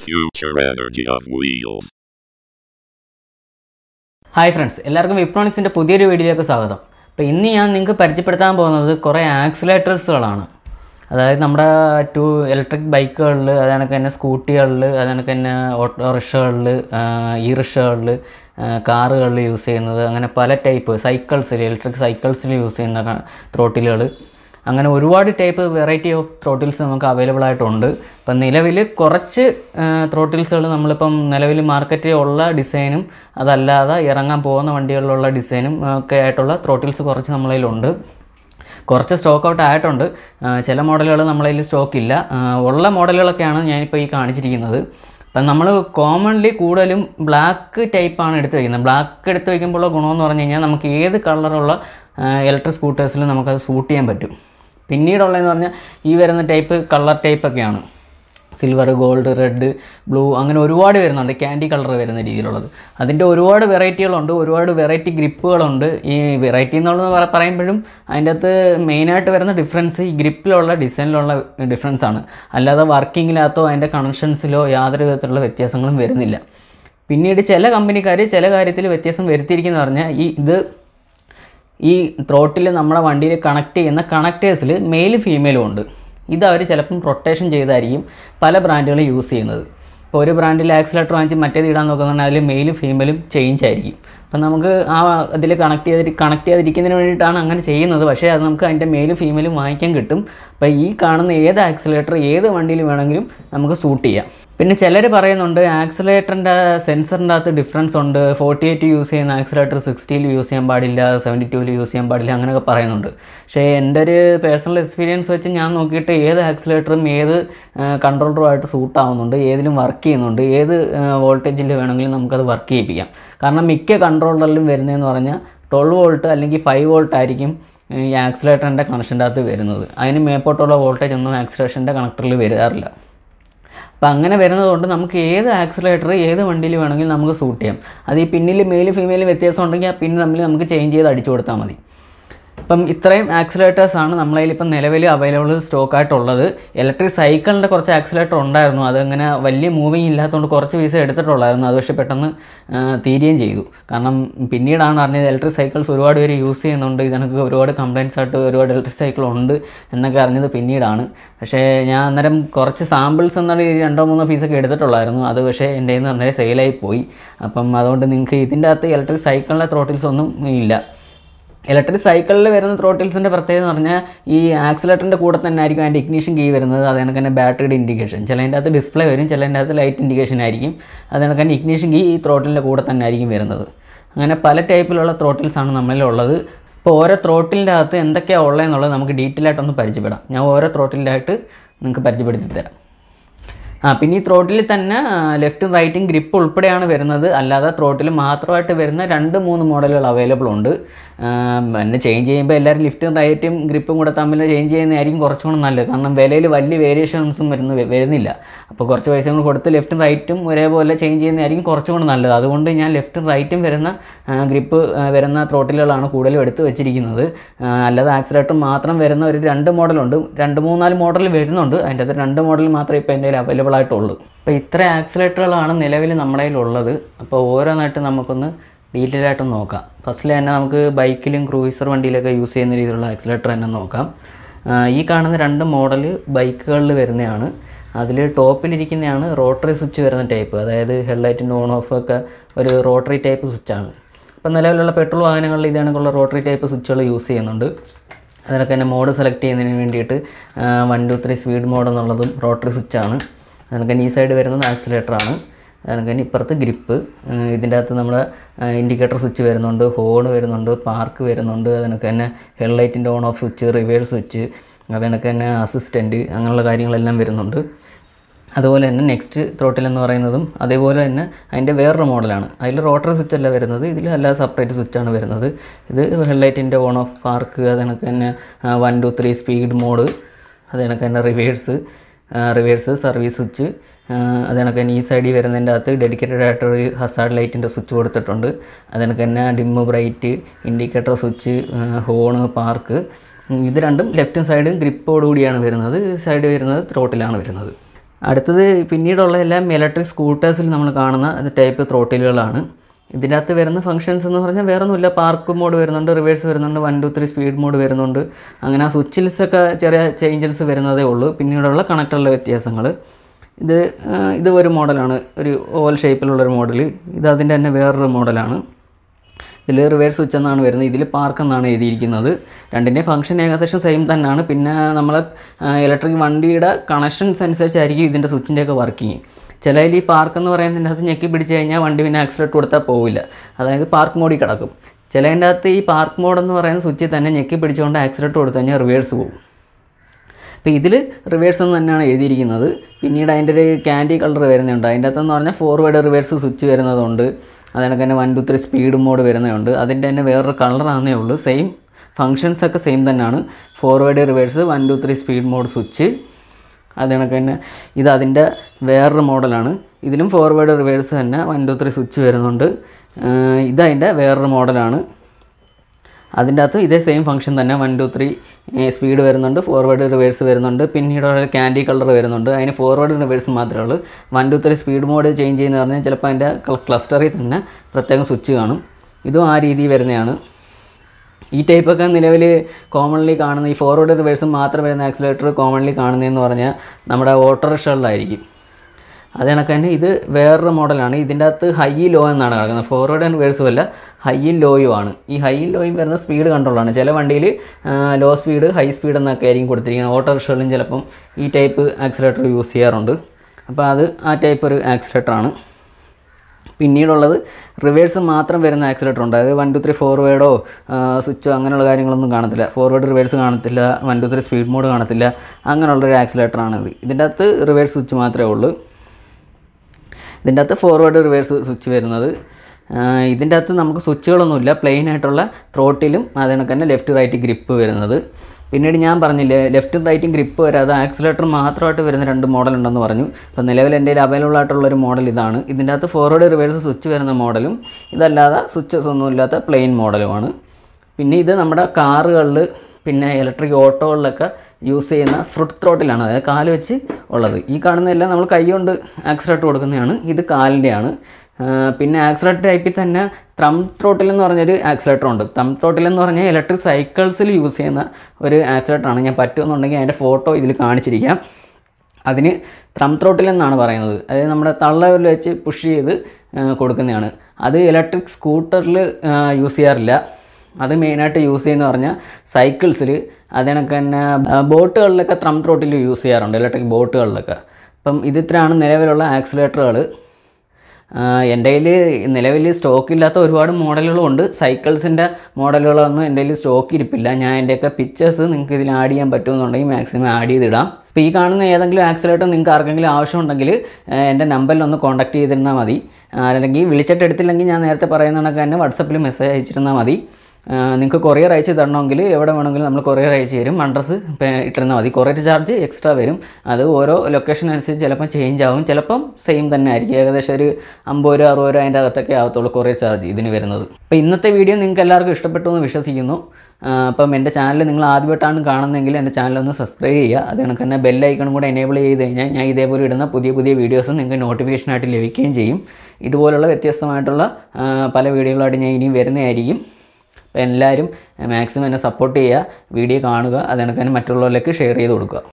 Future energy of wheels. Hi friends എല്ലാവർക്കും വിപ്രോണിക്സിൻ്റെ പുതിയൊരു വീഡിയോയിലേക്ക് സ്വാഗതം അപ്പോൾ ഇന്ന് ഞാൻ നിങ്ങൾക്ക് പരിചയപ്പെടുത്താൻ പോകുന്നത് കുറേ ആക്സിലേറ്റേഴ്സുകളാണ് അതായത് നമ്മുടെ ടു ഇലക്ട്രിക് ബൈക്കുകളിൽ അതാണക്ക് തന്നെ സ്കൂട്ടികളിൽ അതാണക്ക് തന്നെ ഓട്ടോറിക്ഷകളിൽ ഈ റിക്ഷകളിൽ കാറുകളിൽ യൂസ് ചെയ്യുന്നത് അങ്ങനെ പല ടൈപ്പ് സൈക്കിൾസിൽ ഇലക്ട്രിക് സൈക്കിൾസിൽ യൂസ് ചെയ്യുന്ന ത്രോട്ടിലുകൾ അങ്ങനെ ഒരുപാട് ടൈപ്പ് വെറൈറ്റി ഓഫ് ത്രോട്ടിൽസ് നമുക്ക് അവൈലബിൾ ആയിട്ടുണ്ട് ഇപ്പം നിലവിൽ കുറച്ച് ത്രോട്ടിൽസുകൾ നമ്മളിപ്പം നിലവിൽ മാർക്കറ്റിൽ ഉള്ള ഡിസൈനും അതല്ലാതെ ഇറങ്ങാൻ പോകുന്ന വണ്ടികളിലുള്ള ഡിസൈനും ഒക്കെ ആയിട്ടുള്ള ത്രോട്ടിൽസ് കുറച്ച് നമ്മളതിലുണ്ട് കുറച്ച് സ്റ്റോക്ക് ഔട്ട് ആയിട്ടുണ്ട് ആ, ചില മോഡലുകൾ നമ്മളതിൽ സ്റ്റോക്ക് ഇല്ല ആ, ഉള്ള മോഡലുകളൊക്കെയാണ് ഞാനിപ്പോൾ ഈ കാണിച്ചിരിക്കുന്നത് അപ്പം നമ്മൾ കോമൺലി കൂടുതലും ബ്ലാക്ക് ടൈപ്പാണ് എടുത്ത് വയ്ക്കുന്നത് ബ്ലാക്ക് എടുത്ത് വയ്ക്കുമ്പോഴുള്ള ഗുണമെന്ന് പറഞ്ഞു കഴിഞ്ഞാൽ നമുക്ക് ഏത് കളറുള്ള ഇലക്ട്രിക് സ്കൂട്ടേഴ്സിലും നമുക്കത് സൂട്ട് ചെയ്യാൻ പറ്റും പിന്നീടുള്ളതെന്ന് പറഞ്ഞാൽ ഈ വരുന്ന ടൈപ്പ് കളർ ടൈപ്പൊക്കെയാണ് സിൽവർ ഗോൾഡ് റെഡ് ബ്ലൂ അങ്ങനെ ഒരുപാട് വരുന്നുണ്ട് ക്യാൻഡി കളർ വരുന്ന രീതിയിലുള്ളത് അതിൻ്റെ ഒരുപാട് വെറൈറ്റികളുണ്ട് ഒരുപാട് വെറൈറ്റി ഗ്രിപ്പുകളുണ്ട് ഈ വെറൈറ്റി എന്നുള്ളത് പറ- പറയുമ്പോഴും അതിൻ്റെ അകത്ത് മെയിനായിട്ട് വരുന്ന ഡിഫറൻസ് ഈ ഗ്രിപ്പിലുള്ള ഡിസൈനിലുള്ള ഡിഫറൻസ് ആണ് അല്ലാതെ വർക്കിങ്ങിനകത്തോ അതിൻ്റെ കണക്ഷൻസിലോ യാതൊരു വിധത്തിലുള്ള വ്യത്യാസങ്ങളും വരുന്നില്ല പിന്നീട് ചില കമ്പനിക്കാർ ചില കാര്യത്തിൽ വ്യത്യാസം വരുത്തിയിരിക്കുന്ന പറഞ്ഞാൽ ഈ ഇത് ഈ ത്രോട്ടിൽ നമ്മുടെ വണ്ടിയിൽ കണക്ട് ചെയ്യുന്ന കണക്റ്റേഴ്സിൽ മെയിലും ഫീമെയിലും ഉണ്ട് ഇത് അവർ ചിലപ്പം റൊട്ടേഷൻ ചെയ്തായിരിക്കും പല ബ്രാൻഡുകൾ യൂസ് ചെയ്യുന്നത് ഇപ്പോൾ ഒരു ബ്രാൻഡിൽ ആക്സിലേറ്റർ വാങ്ങിച്ച് മറ്റേത് ഇടാൻ നോക്കുന്നുണ്ടെങ്കിൽ അതിൽ മെയിലും ഫീമെയിലും ചേഞ്ച് ആയിരിക്കും അപ്പം നമുക്ക് ആ അതിൽ കണക്ട് ചെയ്തി കണക്ട് ചെയ്തിരിക്കുന്നതിന് വേണ്ടിയിട്ടാണ് അങ്ങനെ ചെയ്യുന്നത് പക്ഷേ അത് നമുക്ക് അതിൻ്റെ മെയിലും ഫീമെയിലും വാങ്ങിക്കാൻ കിട്ടും അപ്പോൾ ഈ കാണുന്ന ഏത് ആക്സിലേറ്റർ ഏത് വണ്ടിയിൽ വേണമെങ്കിലും നമുക്ക് സൂട്ട് ചെയ്യാം പിന്നെ ചിലർ പറയുന്നുണ്ട് ആക്സിലേറ്ററിൻ്റെ സെൻസറിൻ്റെ അകത്ത് ഡിഫറൻസ് ഉണ്ട് ഫോർട്ടി എയ്റ്റ് യൂസ് ചെയ്യുന്ന ആക്സിലേറ്റർ സിക്സ്റ്റിയിൽ യൂസ് ചെയ്യാൻ പാടില്ല സെവൻറ്റി ടൂവിൽ യൂസ് ചെയ്യാൻ പാടില്ല അങ്ങനെയൊക്കെ പറയുന്നുണ്ട് പക്ഷേ എൻ്റെ ഒരു പേഴ്സണൽ എക്സ്പീരിയൻസ് വെച്ച് ഞാൻ നോക്കിയിട്ട് ഏത് ആക്സിലേറ്ററും ഏത് കൺട്രോളറുമായിട്ട് സൂട്ട് ആവുന്നുണ്ട് ഏതിലും വർക്ക് ചെയ്യുന്നുണ്ട് ഏത് വോൾട്ടേജിൽ വേണമെങ്കിലും നമുക്കത് വർക്ക് ചെയ്യിപ്പിക്കാം കാരണം മിക്ക കൺട്രോളറിലും വരുന്നതെന്ന് പറഞ്ഞാൽ ട്വൽവ് വോൾട്ട് അല്ലെങ്കിൽ ഫൈവ് വോൾട്ട് ആയിരിക്കും ഈ ആക്സിലേറ്ററിൻ്റെ കണക്ഷൻ്റെ അകത്ത് വരുന്നത് അതിന് മേപ്പോട്ടുള്ള വോൾട്ടേജ് ഒന്നും ആക്സിലേഷൻ്റെ കണക്ടറിൽ വരാറില്ല അപ്പം അങ്ങനെ വരുന്നതുകൊണ്ട് നമുക്ക് ഏത് ആക്സിലേറ്റർ ഏത് വണ്ടിയിൽ വേണമെങ്കിലും നമുക്ക് സൂട്ട് ചെയ്യാം അത് ഈ പിന്നിൽ മെയിൽ ഫീമെയിൽ വ്യത്യാസം ഉണ്ടെങ്കിൽ ആ പിൻ തമ്മിൽ നമുക്ക് ചേഞ്ച് ചെയ്ത് അടിച്ചു കൊടുത്താൽ മതി അപ്പം ഇത്രയും ആക്സിലേറ്റേഴ്സ് ആണ് നമ്മളതിൽ ഇപ്പം നിലവിൽ അവൈലബിൾ സ്റ്റോക്ക് ആയിട്ടുള്ളത് ഇലക്ട്രിക് സൈക്കിളിൻ്റെ കുറച്ച് ആക്സിലേറ്റർ ഉണ്ടായിരുന്നു അതങ്ങനെ വലിയ മൂവിങ് ഇല്ലാത്തതുകൊണ്ട് കുറച്ച് പീസ് എടുത്തിട്ടുള്ളായിരുന്നു അത് പക്ഷേ പെട്ടെന്ന് ആ, തീരുകയും ചെയ്തു കാരണം പിന്നീടാണ് അറിഞ്ഞത് ഇലക്ട്രിക് സൈക്കിൾസ് ഒരുപാട് പേര് യൂസ് ചെയ്യുന്നുണ്ട് ഇതിനൊക്കെ ഒരുപാട് കംപ്ലയിൻസ് ആയിട്ട് ഒരുപാട് ഇലക്ട്രിക് സൈക്കിൾ ഉണ്ട് എന്നൊക്കെ അറിഞ്ഞത് പിന്നീടാണ് പക്ഷേ ഞാൻ അന്നേരം കുറച്ച് സാമ്പിൾസ് എന്നുള്ള ഈ രണ്ടോ മൂന്നോ പീസൊക്കെ എടുത്തിട്ടുള്ളായിരുന്നു അത് പക്ഷേ എൻ്റെ കയ്യിൽ നിന്ന് അന്നേരം സെയിലായി പോയി അപ്പം അതുകൊണ്ട് നിങ്ങൾക്ക് ഇതിൻ്റെ അകത്ത് ഇലക്ട്രിക് സൈക്കിളിൻ്റെ ത്രോട്ടിൽസ് ഒന്നും ഇല്ല ഇലക്ട്രിക് സൈക്കിളിൽ വരുന്ന ത്രോട്ടിൽസിൻ്റെ പ്രത്യേകത എന്ന് പറഞ്ഞാൽ ഈ ആക്സിലേറ്ററിൻ്റെ കൂടെ തന്നെ ആയിരിക്കും അതിൻ്റെ ഇഗ്നീഷൻ കീ വരുന്നത് അത് കണക്ക് തന്നെ ബാറ്ററിയുടെ ഇൻഡിക്കേഷൻ ചിലതിൻ്റെ അകത്ത് ഡിസ്പ്ലേ വരും ചിലതിൻ്റെ അകത്ത് ലൈറ്റ് ഇൻഡിക്കേഷൻ ആയിരിക്കും അത് കണക്ക് തന്നെ ഇഗ്നീഷൻ കീ ഈ ത്രോട്ടിലിൻ്റെ കൂടെ തന്നെ ആയിരിക്കും വരുന്നത് അങ്ങനെ പല ടൈപ്പിലുള്ള ത്രോട്ടിൽസാണ് നമ്മളിലുള്ളത് ഇപ്പോൾ ഓരോ ത്രോട്ടിലിൻ്റെ അകത്ത് എന്തൊക്കെയാണ് ഉള്ളതെന്നുള്ളത് നമുക്ക് ഡീറ്റെയിൽ ആയിട്ടൊന്ന് പരിചയപ്പെടാം ഞാൻ ഓരോ ത്രോട്ടിലായിട്ട് നിങ്ങൾക്ക് പരിചയപ്പെടുത്തി തരാം ആ പിന്നെ ഈ ത്രോട്ടിൽ തന്നെ ലെഫ്റ്റും റൈറ്റും ഗ്രിപ്പ് ഉൾപ്പെടെയാണ് വരുന്നത് അല്ലാതെ ത്രോട്ടിൽ മാത്രമായിട്ട് വരുന്ന രണ്ട് മൂന്ന് മോഡലുകൾ അവൈലബിൾ ഉണ്ട് ആ, പിന്നെ ചേഞ്ച് ചെയ്യുമ്പോൾ എല്ലാവരും ലിഫ്റ്റും റൈറ്റും ഗ്രിപ്പും കൂടെ തമ്മിൽ ചേഞ്ച് ചെയ്യുന്നതായിരിക്കും കുറച്ചുകൂടെ നല്ലത് കാരണം വിലയിൽ വലിയ വേരിയേഷൻസും വരുന്ന വരുന്നില്ല അപ്പോൾ കുറച്ച് പൈസ കൂടെ കൊടുത്ത് ലെഫ്റ്റും റൈറ്റും ഒരേപോലെ ചേഞ്ച് ചെയ്യുന്നതായിരിക്കും കുറച്ചുകൂടെ നല്ലത് അതുകൊണ്ട് ഞാൻ ലെഫ്റ്റും റൈറ്റും വരുന്ന ഗ്രിപ്പ് വരുന്ന ത്രോട്ടിലുകളാണ് കൂടുതലും എടുത്ത് വെച്ചിരിക്കുന്നത് ആ, അല്ലാതെ ആക്സിലേറ്റർ മാത്രം വരുന്ന ഒരു രണ്ട് മോഡലുണ്ട് രണ്ട് മൂന്നാല് മോഡൽ വരുന്നുണ്ട് അതിൻ്റെ അകത്ത് രണ്ട് മോഡൽ മാത്രമേ ഇപ്പോൾ എൻ്റെ കയ്യിൽ അവൈലബിൾ ആയിട്ടുള്ളൂ അപ്പോൾ ഇത്ര ആക്സിലേറ്ററുകളാണ് നിലവിൽ നമ്മുടെ കയ്യിലുള്ളത് അപ്പോൾ ഓരോന്നായിട്ട് നമുക്കൊന്ന് ഡീറ്റെയിൽ ആയിട്ട് നോക്കാം ഫസ്റ്റിൽ തന്നെ നമുക്ക് ബൈക്കിലും ക്രൂയിസർ വണ്ടിയിലൊക്കെ യൂസ് ചെയ്യുന്ന രീതിയിലുള്ള ആക്സിലേറ്റർ തന്നെ നോക്കാം ആ, ഈ കാണുന്ന രണ്ട് മോഡൽ ബൈക്കുകളിൽ വരുന്നതാണ് അതിൽ ടോപ്പിലിരിക്കുന്നതാണ് റോട്ടറി സ്വിച്ച് വരുന്ന ടൈപ്പ് അതായത് ഹെഡ്ലൈറ്റിൻ്റെ ഓൺ ഓഫ് ഒക്കെ ഒരു റോട്ടറി ടൈപ്പ് സ്വിച്ചാണ് ഇപ്പം നിലവിലുള്ള പെട്രോൾ വാഹനങ്ങളിൽ ഇതേണക്കുള്ള റോട്ടറി ടൈപ്പ് സ്വിച്ചുകൾ യൂസ് ചെയ്യുന്നുണ്ട് അതിനൊക്കെ തന്നെ മോഡ് സെലക്ട് ചെയ്യുന്നതിന് വേണ്ടിയിട്ട് one two three speed mode എന്നുള്ളതും റോട്ടറി സ്വിച്ചാണ് അതിനൊക്കെ ഈ സൈഡ് വരുന്നത് ആക്സിലേറ്ററാണ് അതിനൊക്കെ തന്നെ ഇപ്പുറത്ത് ഗ്രിപ്പ് ഇതിൻ്റെ അകത്ത് നമ്മുടെ ഇൻഡിക്കേറ്റർ സ്വിച്ച് വരുന്നുണ്ട് ഹോൺ വരുന്നുണ്ട് പാർക്ക് വരുന്നുണ്ട് അതിനൊക്കെ തന്നെ ഹെഡ്ലൈറ്റിൻ്റെ on off switch reverse switch അതിനൊക്കെ തന്നെ അസിസ്റ്റൻറ്റ് അങ്ങനെയുള്ള കാര്യങ്ങളെല്ലാം വരുന്നുണ്ട് അതുപോലെ തന്നെ നെക്സ്റ്റ് ത്രോട്ടിൽ എന്ന് പറയുന്നതും അതേപോലെ തന്നെ അതിൻ്റെ വേറൊരു മോഡലാണ് അതിൽ റോട്ടറി സ്വിച്ച് അല്ല വരുന്നത് ഇതിൽ അല്ലാതെ സെപ്പറേറ്റ് സ്വിച്ചാണ് വരുന്നത് ഇത് ഹെഡ്ലൈറ്റിൻ്റെ ഓൺ ഓഫ് പാർക്ക് അതിനൊക്കെ തന്നെ one two three speed mode അതിനൊക്കെ തന്നെ റിവേഴ്സ് റിവേഴ്സ് സർവീസ് സ്വിച്ച് അതിനൊക്കെ തന്നെ ഈ സൈഡിൽ വരുന്നതിൻ്റെ അകത്ത് ഡെഡിക്കേറ്റഡ് ആയിട്ടൊരു ഹസാർഡ് ലൈറ്റിൻ്റെ സ്വിച്ച് കൊടുത്തിട്ടുണ്ട് അതിനൊക്കെ തന്നെ dim bright indicator switch horn park ഇത് രണ്ടും ലെഫ്റ്റ് സൈഡ് ഗ്രിപ്പോടുകൂടിയാണ് വരുന്നത് സൈഡ് വരുന്നത് ത്രോട്ടിലാണ് വരുന്നത് അടുത്തത് പിന്നീടുള്ള എല്ലാം ഇലക്ട്രിക് സ്കൂട്ടേഴ്സിൽ നമ്മൾ കാണുന്ന ടൈപ്പ് ത്രോട്ടിലുകളാണ് ഇതിൻ്റെ അകത്ത് വരുന്ന ഫങ്ഷൻസ് എന്ന് പറഞ്ഞാൽ വേറെ ഒന്നുമില്ല പാർക്ക് മോഡ് വരുന്നുണ്ട് റിവേഴ്സ് വരുന്നുണ്ട് one two three speed mode വരുന്നുണ്ട് അങ്ങനെ ആ സ്വിച്ചിൽസൊക്കെ ചെറിയ ചേഞ്ചസ് വരുന്നതേ ഉള്ളൂ പിന്നീടുള്ള കണക്ടറിലെ വ്യത്യാസങ്ങൾ ഇത് ആ, ഇത് ഒരു മോഡലാണ് ഒരു ഓവൽ ഷേപ്പിലുള്ളൊരു മോഡൽ ഇത് അതിൻ്റെ തന്നെ വേറൊരു മോഡലാണ് ഇതിൽ റിവേഴ്സ് സ്വിച്ച് എന്നാണ് വരുന്നത് ഇതിൽ പാർക്ക് എന്നാണ് എഴുതിയിരിക്കുന്നത് രണ്ടിൻ്റെ ഫംഗ്ഷൻ ഏകദേശം സെയിം തന്നെയാണ് പിന്നെ നമ്മൾ ഇലക്ട്രിക് വണ്ടിയുടെ കണക്ഷൻസ് അനുസരിച്ചായിരിക്കും ഇതിൻ്റെ സ്വിച്ചിൻ്റെയൊക്കെ വർക്കിങ് ചിലതിൽ ഈ പാർക്ക് എന്ന് പറയുന്നതിൻ്റെ അകത്ത് ഞെക്കി പിടിച്ച് കഴിഞ്ഞാൽ വണ്ടി പിന്നെ ആക്സിലേറ്റ് കൊടുത്താൽ പോവില്ല അതായത് പാർക്ക് മോഡിൽ കിടക്കും ചിലതിൻ്റെ അകത്ത് ഈ പാർക്ക് മോഡ് എന്ന് പറയുന്ന സ്വിച്ചിൽ തന്നെ ഞെക്കി പിടിച്ചുകൊണ്ട് ആക്സിലേറ്റ് കൊടുത്തു കഴിഞ്ഞാൽ റിവേഴ്സ് പോകും അപ്പോൾ ഇതിൽ റിവേഴ്സ് എന്ന് തന്നെയാണ് എഴുതിയിരിക്കുന്നത് പിന്നീട് അതിൻ്റെ ഒരു ക്യാൻഡി കളർ വരുന്നുണ്ട് അതിൻ്റെ അകത്തെന്ന് പറഞ്ഞാൽ ഫോർവേഡ് റിവേഴ്സ് സ്വിച്ച് വരുന്നതുണ്ട് അതിനൊക്കെ തന്നെ one two three speed mode വരുന്നതുണ്ട് അതിൻ്റെ തന്നെ വേറൊരു കളറാണെന്നേ ഉള്ളൂ സെയിം ഫങ്ഷൻസ് ഒക്കെ സെയിം തന്നെയാണ് forward reverse one two three speed mode switch അത് കണക്ക് തന്നെ ഇത് അതിൻ്റെ വേറൊരു മോഡലാണ് ഇതിലും ഫോർവേഡ് റിവേഴ്സ് തന്നെ വൺ ടു ത്രീ സ്വിച്ച് വരുന്നുണ്ട് ആഹ് ഇതതിൻ്റെ വേറൊരു മോഡലാണ് അതിൻ്റെ അകത്ത് ഇതേ സെയിം ഫംഗ്ഷൻ തന്നെ വൺ ടു ത്രീ സ്പീഡ് വരുന്നുണ്ട് ഫോർവേഡ് റിവേഴ്സ് വരുന്നുണ്ട് പിന്നീട് ഒരു ക്യാൻഡി കളർ വരുന്നുണ്ട് അതിന് ഫോർവേഡ് റിവേഴ്സ് മാത്രമേ ഉള്ളൂ one two three speed mode change ചെയ്യുന്ന പറഞ്ഞാൽ ചിലപ്പോൾ അതിൻ്റെ ക്ലസ്റ്ററിൽ തന്നെ പ്രത്യേകം സ്വിച്ച് കാണും ഇതും ആ രീതിയിൽ വരുന്നതാണ് ഈ ടൈപ്പൊക്കെ നിലവിൽ കോമൺലി കാണുന്ന ഈ ഫോർവേഡ് റിവേഴ്സും മാത്രം വരുന്ന ആക്സിലേറ്റർ കോമൺലി കാണുന്നതെന്ന് പറഞ്ഞാൽ നമ്മുടെ ഓട്ടോറിക്ഷകളിലായിരിക്കും അത് കണക്ക് തന്നെ ഇത് വേറൊരു മോഡലാണ് ഇതിൻ്റെ അകത്ത് ഹൈ ലോ എന്നാണ് കിടക്കുന്നത് ഫോർവേഡ് ആൻഡ് റിവേഴ്സും അല്ല ഹൈയും ലോയും ആണ് ഈ ഹൈയും ലോയും വരുന്ന സ്പീഡ് കൺട്രോളാണ് ചില വണ്ടിയിൽ ലോ സ്പീഡ് ഹൈ സ്പീഡ് എന്നൊക്കെ ആയിരിക്കും കൊടുത്തിരിക്കുന്നത് ഓട്ടോറിക്ഷകളിലും ചിലപ്പം ഈ ടൈപ്പ് ആക്സിലേറ്റർ യൂസ് ചെയ്യാറുണ്ട് അപ്പോൾ അത് ആ ടൈപ്പ് ഒരു ആക്സിലേറ്ററാണ് പിന്നീടുള്ളത് റിവേഴ്സ് മാത്രം വരുന്ന ആക്സിലേറ്റർ ഉണ്ട് അതായത് വൺ ടു ത്രീ ഫോർവേഡോ സ്വിച്ചോ അങ്ങനെയുള്ള കാര്യങ്ങളൊന്നും കാണത്തില്ല ഫോർവേഡ് റിവേഴ്സ് കാണത്തില്ല one two three speed mode കാണത്തില്ല അങ്ങനെയുള്ളൊരു ആക്സിലേറ്ററാണിത് ഇതിൻ്റെ അകത്ത് റിവേഴ്സ് സ്വിച്ച് മാത്രമേ ഉള്ളൂ ഇതിൻ്റെ അകത്ത് ഫോർവേഡ് റിവേഴ്സ് സ്വിച്ച് വരുന്നത് ആഹ് ഇതിൻ്റെ അകത്ത് നമുക്ക് സ്വിച്ചുകളൊന്നുമില്ല പ്ലെയിൻ ആയിട്ടുള്ള ത്രോട്ടിലും അത് കണക്ക് തന്നെ ലെഫ്റ്റ് റൈറ്റ് ഗ്രിപ്പ് വരുന്നത് പിന്നീട് ഞാൻ പറഞ്ഞില്ലേ ലെഫ്റ്റും റൈറ്റും ഗ്രിപ്പ് വരാതെ ആക്സിലേറ്റർ മാത്രമായിട്ട് വരുന്ന രണ്ട് മോഡൽ ഉണ്ടെന്ന് പറഞ്ഞു അപ്പോൾ നിലവിൽ എൻ്റെ കയ്യിൽ അവൈലബിൾ ആയിട്ടുള്ള ഒരു മോഡൽ ഇതാണ് ഇതിൻ്റെ അകത്ത് ഫോർവേഡ് റിവേഴ്സ് സ്വിച്ച് വരുന്ന മോഡലും ഇതല്ലാതെ സ്വിച്ചസ് ഒന്നും ഇല്ലാത്ത പ്ലെയിൻ മോഡലുമാണ് പിന്നെ ഇത് നമ്മുടെ കാറുകളിൽ പിന്നെ ഇലക്ട്രിക് ഓട്ടോകളിലൊക്കെ യൂസ് ചെയ്യുന്ന ഫ്രൂട്ട് ത്രോട്ടിലാണ് അതായത് കാല് വെച്ച് ഉള്ളത് ഈ കാണുന്നതെല്ലാം നമ്മൾ കൈ കൊണ്ട് ആക്സിലേറ്റർ കൊടുക്കുന്നതാണ് ഇത് കാലിൻ്റെയാണ് പിന്നെ ആക്സിലേറ്റർ ടൈപ്പിൽ തന്നെ ത്രം ത്രോട്ടിൽ എന്ന് പറഞ്ഞൊരു ആക്സിലേറ്റർ ഉണ്ട് ത്രം ത്രോട്ടിൽ എന്ന് പറഞ്ഞാൽ ഇലക്ട്രിക് സൈക്കിൾസിൽ യൂസ് ചെയ്യുന്ന ഒരു ആക്സിലേറ്റർ ആണ് ഞാൻ പറ്റുമെന്നുണ്ടെങ്കിൽ അതിൻ്റെ ഫോട്ടോ ഇതിൽ കാണിച്ചിരിക്കാം അതിന് ത്രം ത്രോട്ടിൽ എന്നാണ് പറയുന്നത് അതായത് നമ്മുടെ തള്ളവിൽ വെച്ച് പുഷ് ചെയ്ത് ആ, കൊടുക്കുന്നതാണ് അത് ഇലക്ട്രിക് സ്കൂട്ടറിൽ യൂസ് ചെയ്യാറില്ല അത് മെയിനായിട്ട് യൂസ് ചെയ്യുന്ന പറഞ്ഞാൽ സൈക്കിൾസിൽ അതിനൊക്കെ തന്നെ ആ, ബോട്ടുകളിലൊക്കെ ത്രം ത്രോട്ടിൽ യൂസ് ചെയ്യാറുണ്ട് ഇലക്ട്രിക് ബോട്ടുകളിലൊക്കെ അപ്പം ഇത് ഇത്രയാണ് നിലവിലുള്ള ആക്സിലേറ്ററുകൾ എൻ്റെ കയ്യിൽ നിലവിൽ സ്റ്റോക്ക് ഇല്ലാത്ത ഒരുപാട് മോഡലുകളും ഉണ്ട് സൈക്കിൾസിൻ്റെ മോഡലുകളൊന്നും എൻ്റെ കയ്യിൽ സ്റ്റോക്ക് ഇരിപ്പില്ല ഞാൻ എൻ്റെയൊക്കെ പിക്ചേഴ്സ് നിങ്ങൾക്ക് ഇതിൽ ആഡ് ചെയ്യാൻ പറ്റുമെന്നുണ്ടെങ്കിൽ മാക്സിമം ആഡ് ചെയ്തിടാം അപ്പോൾ ഈ കാണുന്ന ഏതെങ്കിലും ആക്സിലേറ്റർ നിങ്ങൾക്ക് ആർക്കെങ്കിലും ആവശ്യമുണ്ടെങ്കിൽ ഏഹ്, എൻ്റെ നമ്പറിൽ ഒന്ന് കോൺടാക്ട് ചെയ്തിരുന്നാൽ മതി അല്ലെങ്കിൽ വിളിച്ചിട്ട് എടുത്തില്ലെങ്കിൽ ഞാൻ നേരത്തെ പറയുന്ന കണക്ക് തന്നെ വാട്സപ്പിൽ മെസ്സേജ് അയച്ചിരുന്നാൽ മതി നിങ്ങൾക്ക് കൊറിയർ അയച്ച് തരണമെങ്കിൽ എവിടെ വേണമെങ്കിലും നമ്മൾ കൊറിയർ അയച്ച് തരും അഡ്രസ്സ് ഇട്ടിരുന്നാൽ മതി കൊറിയർ ചാർജ് എക്സ്ട്രാ വരും അത് ഓരോ ലൊക്കേഷൻ അനുസരിച്ച് ചിലപ്പം ചേഞ്ച് ആവും ചിലപ്പം സെയിം തന്നെ ആയിരിക്കും ഏകദേശം ഒരു അമ്പത് രൂപ അറുപത് രൂപ അതിൻ്റെ അകത്തൊക്കെ ആവത്തുള്ളൂ കൊറിയർ ചാർജ് ഇതിന് വരുന്നത് അപ്പോൾ ഇന്നത്തെ വീഡിയോ നിങ്ങൾക്ക് എല്ലാവർക്കും ഇഷ്ടപ്പെട്ടു എന്ന് വിശ്വസിക്കുന്നു ആ, അപ്പം എൻ്റെ ചാനൽ നിങ്ങൾ ആദ്യമായിട്ടാണ് കാണുന്നതെങ്കിൽ എൻ്റെ ചാനൽ ഒന്ന് സബ്സ്ക്രൈബ് ചെയ്യുക അത് കണക്ക് തന്നെ ബെല്ലൈക്കണും കൂടെ എനേബിൾ ചെയ്ത് കഴിഞ്ഞാൽ ഞാൻ ഇതേപോലെ ഇടുന്ന പുതിയ പുതിയ വീഡിയോസ് നിങ്ങൾക്ക് നോട്ടിഫിക്കേഷനായിട്ട് ലഭിക്കുകയും ചെയ്യും ഇതുപോലുള്ള വ്യത്യസ്തമായിട്ടുള്ള ആ, പല വീഡിയോകളായിട്ട് ഞാൻ ഇനിയും വരുന്നതായിരിക്കും അപ്പോൾ എല്ലാവരും മാക്സിമം എന്നെ സപ്പോർട്ട് ചെയ്യുക വീഡിയോ കാണുക അത് കണക്ക് തന്നെ മറ്റുള്ളവരിലേക്ക് ഷെയർ ചെയ്ത് കൊടുക്കുക